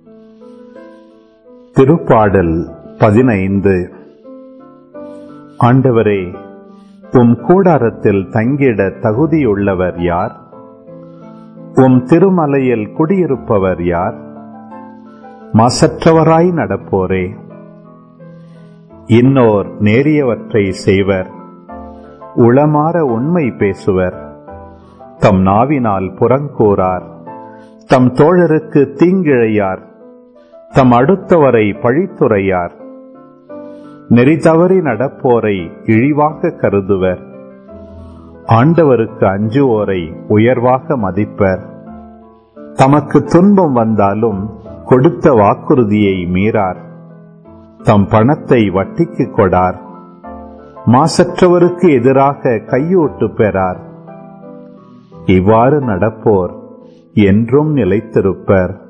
திருப்பாடல் பதினைந்து ஆண்டவரே உம் கூடாரத்தில் தங்கிட தகுதியுள்ளவர் யார் உம் திருமலையில் குடியிருப்பவர் யார் மாசற்றவராய் நடப்போரே இன்னோர் நேரியவற்றை செய்வர் உளமாற உண்மை பேசுவர் தம் நாவினால் புறங்கூறார் தம் தோழருக்கு தீங்கிழையார் தம் அடுத்தவரை பழித்துரையார் நெறி தவறி நடப்போரை இழிவாக கருதுவர் ஆண்டவருக்கு அஞ்சுவோரை உயர்வாக மதிப்பர் தமக்கு துன்பம் வந்தாலும் கொடுத்த வாக்குறுதியை மீறார் தம் பணத்தை வட்டிக்கு கொடார் மாசற்றவருக்கு எதிராக கையூட்டு பெறார் இவ்வாறு நடப்போர் என்றும் நிலைத்திருப்பர்